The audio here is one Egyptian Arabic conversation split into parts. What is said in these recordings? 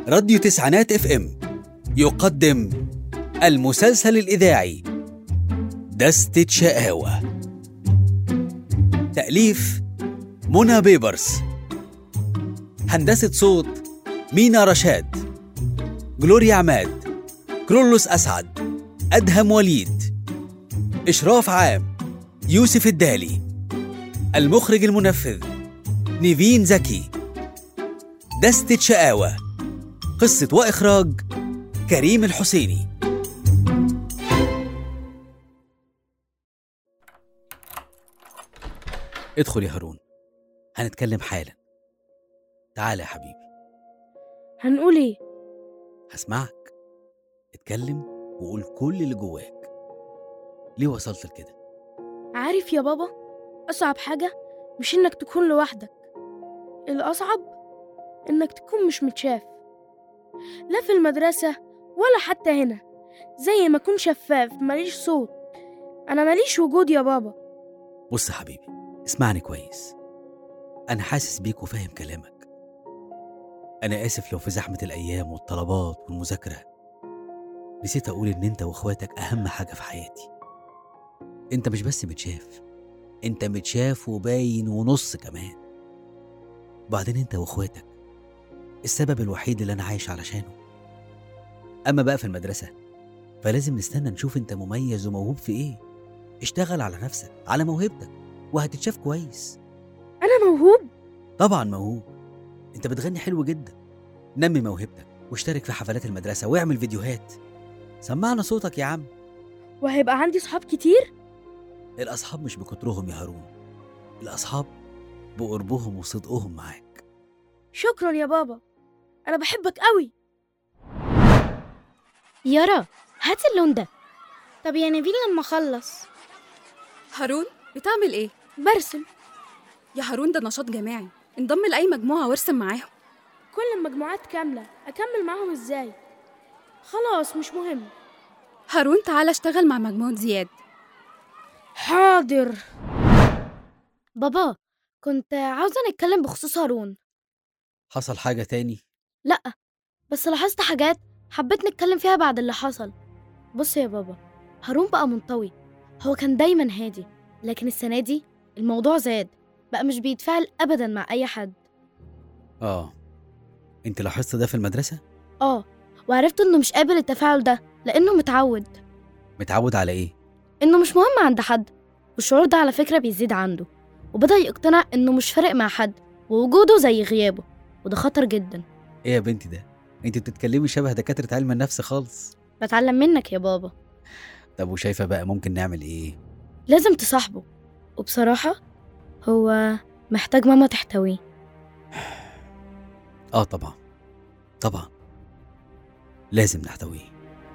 راديو تسعينات اف ام يقدم المسلسل الإذاعي دستة شقاوة تأليف منى بيبرس هندسة صوت مينا رشاد جلوريا عماد كرولوس أسعد أدهم وليد إشراف عام يوسف الدالي المخرج المنفذ نيفين زكي دستة شقاوة قصة وإخراج كريم الحسيني ادخل يا هارون هنتكلم حالا تعال يا حبيبي هنقول ايه هسمعك اتكلم وقول كل اللي جواك ليه وصلت لكده عارف يا بابا اصعب حاجة مش انك تكون لوحدك الاصعب انك تكون مش متشاف لا في المدرسة ولا حتى هنا زي ما اكون شفاف ماليش صوت انا ماليش وجود يا بابا بص يا حبيبي اسمعني كويس أنا حاسس بيك وفاهم كلامك أنا آسف لو في زحمة الأيام والطلبات والمذاكرة نسيت أقول إن أنت وإخواتك أهم حاجة في حياتي أنت مش بس متشاف أنت متشاف وباين ونص كمان وبعدين أنت وإخواتك السبب الوحيد اللي أنا عايش علشانه أما بقى في المدرسة فلازم نستنى نشوف أنت مميز وموهوب في إيه اشتغل على نفسك على موهبتك وهتتشاف كويس انا موهوب طبعا موهوب انت بتغني حلو جدا نمي موهبتك واشترك في حفلات المدرسة واعمل فيديوهات سمعنا صوتك يا عم وهيبقى عندي صحاب كتير الأصحاب مش بكترهم يا هارون الأصحاب بقربهم وصدقهم معاك شكرا يا بابا انا بحبك قوي يارا هات اللون ده طب يا نبيل لما اخلص هارون بتعمل ايه؟ برسم يا هارون ده نشاط جماعي انضم لأي مجموعة وارسم معاهم كل المجموعات كاملة اكمل معاهم ازاي خلاص مش مهم هارون تعالى اشتغل مع مجموعة زياد حاضر بابا كنت عاوزة نتكلم بخصوص هارون حصل حاجة تاني لأ بس لاحظت حاجات حبيت نتكلم فيها بعد اللي حصل بص يا بابا هارون بقى منطوي هو كان دايما هادي لكن السنة دي الموضوع زاد بقى مش بيتفاعل أبدا مع أي حد اه انت لاحظت ده في المدرسة اه وعرفت إنه مش قابل التفاعل ده لأنه متعود متعود على ايه إنه مش مهم عند حد والشعور ده على فكرة بيزيد عنده وبدأ يقتنع إنه مش فارق مع حد ووجوده زي غيابه وده خطر جدا ايه يا بنتي ده انت بتتكلمي شبه دكاترة علم النفس خالص بتعلم منك يا بابا طب وشايفة بقى ممكن نعمل ايه لازم تصاحبه وبصراحة هو محتاج ماما تحتويه اه طبعا طبعا لازم نحتويه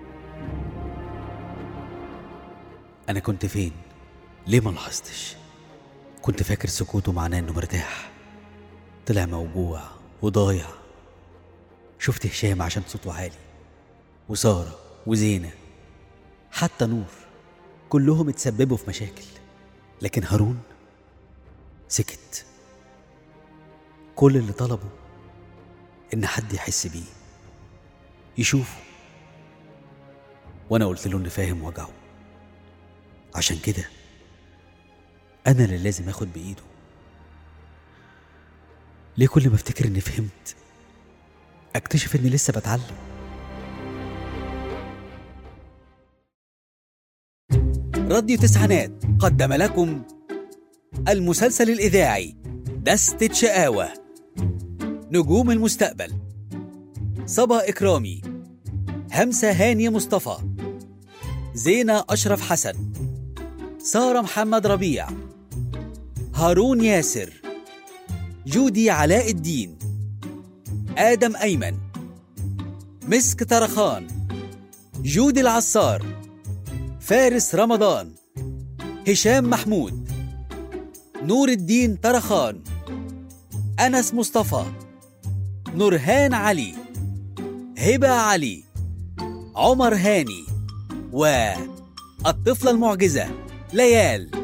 انا كنت فين ليه ما لاحظتش كنت فاكر سكوته معناه انه مرتاح طلع موجوع وضايع شفت هشام عشان صوته عالي وسارة وزينة حتى نور كلهم اتسببوا في مشاكل لكن هارون سكت كل اللي طلبه إن حد يحس بيه يشوفه وأنا قلت له إني فاهم وجعه عشان كده أنا اللي لازم آخد بإيده ليه كل ما أفتكر إني فهمت أكتشف إني لسه بتعلم راديو تسعينات قدم لكم المسلسل الإذاعي دستة شقاوة نجوم المستقبل صبا إكرامي همسة هاني مصطفى زينة أشرف حسن سارة محمد ربيع هارون ياسر جودي علاء الدين آدم أيمن مسك طرخان جود العصار فارس رمضان هشام محمود نور الدين طرخان أنس مصطفى نورهان علي هبة علي عمر هاني والطفلة المعجزة ليال